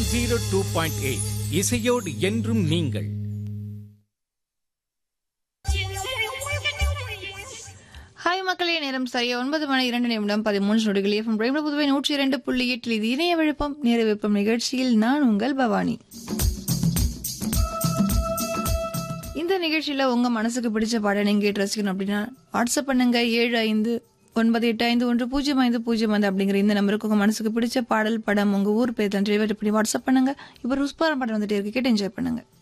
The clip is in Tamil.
ஜீரோ டூ பாயிண்ட் எயிட் இசையோடு என்றும் நீங்கள் ஹாய் மக்களே நேரம் சரியா ஒன்பது மணி இரண்டு நிமிடம் பதிமூன்று நொடிகள் எஃப்எம் பிரேம புதுவை நூற்றி இரண்டு புள்ளி எட்டில் இது இணைய விழுப்பம் நேர விழுப்பம் நிகழ்ச்சியில் நான் உங்கள் பவானி இந்த நிகழ்ச்சியில உங்க மனசுக்கு பிடிச்ச பாடம் நீங்க கேட்டு ரசிக்கணும் அப்படின்னா வாட்ஸ்அப் பண்ணுங்க ஏழு ஐந்து ஒன்பது எட்டு ஐந்து ஒன்று பூஜ்ஜியம் ஐந்து பூஜ்ஜியம் ஐந்து அப்படிங்கிற இந்த நம்பருக்கு உங்க மனசுக்கு பிடிச்ச பாடல் படம் உங்க ஊர் பேர் தான் டெலிவரி பண்ணி வாட்ஸ்அப் பண்ணுங்க இப்போ ருஸ்பாரம் பாடம் வந்துட்டே இருக்கு கேட்டு என்ஜாய் பண்ணுங்க